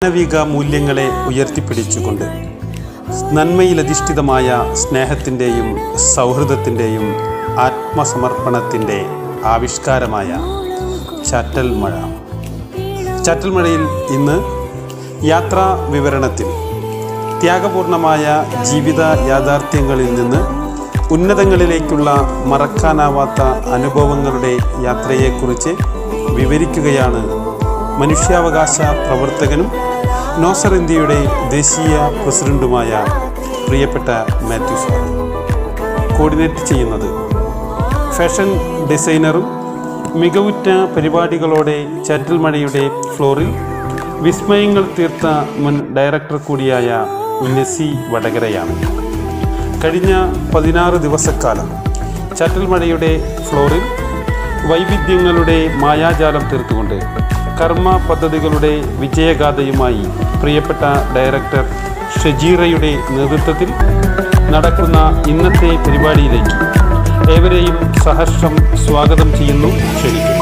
മാനവിക മൂല്യങ്ങളെ ഉയർത്തിപ്പിടിച്ചുകൊണ്ട് നന്മയിലധിഷ്ഠിതമായ സ്നേഹത്തിൻ്റെയും സൗഹൃദത്തിൻ്റെയും ആത്മസമർപ്പണത്തിൻ്റെ ആവിഷ്കാരമായ ചാറ്റൽ മഴ ചാറ്റൽ മഴയിൽ ഇന്ന് യാത്രാ വിവരണത്തിൽ ത്യാഗപൂർണമായ ജീവിത യാഥാർത്ഥ്യങ്ങളിൽ നിന്ന് ഉന്നതങ്ങളിലേക്കുള്ള മറക്കാനാവാത്ത അനുഭവങ്ങളുടെ യാത്രയെക്കുറിച്ച് വിവരിക്കുകയാണ് മനുഷ്യാവകാശ പ്രവർത്തകനും നോസർ ഇന്ത്യയുടെ ദേശീയ പ്രസിഡന്റുമായ പ്രിയപ്പെട്ട മാത്യു സാർ കോർഡിനേറ്റ് ചെയ്യുന്നത് ഫാഷൻ ഡിസൈനറും മികവുറ്റ പരിപാടികളോടെ ചാറ്റൽ മഴയുടെ ഫ്ലോറിൽ വിസ്മയങ്ങൾ തീർത്ത മുൻ ഡയറക്ടർ കൂടിയായ നസി വടകരയാണ് കഴിഞ്ഞ പതിനാറ് ദിവസക്കാലം ചാറ്റൽ മഴയുടെ ഫ്ലോറിൽ വൈവിധ്യങ്ങളുടെ മായാജാലം തീർത്തുകൊണ്ട് കർമ്മ പദ്ധതികളുടെ വിജയഗാഥയുമായി പ്രിയപ്പെട്ട ഡയറക്ടർ ഷജീറയുടെ നേതൃത്വത്തിൽ നടക്കുന്ന ഇന്നത്തെ പരിപാടിയിലേക്ക് ഏവരെയും സഹർഷം സ്വാഗതം ചെയ്യുന്നു ക്ഷണിക്കുന്നു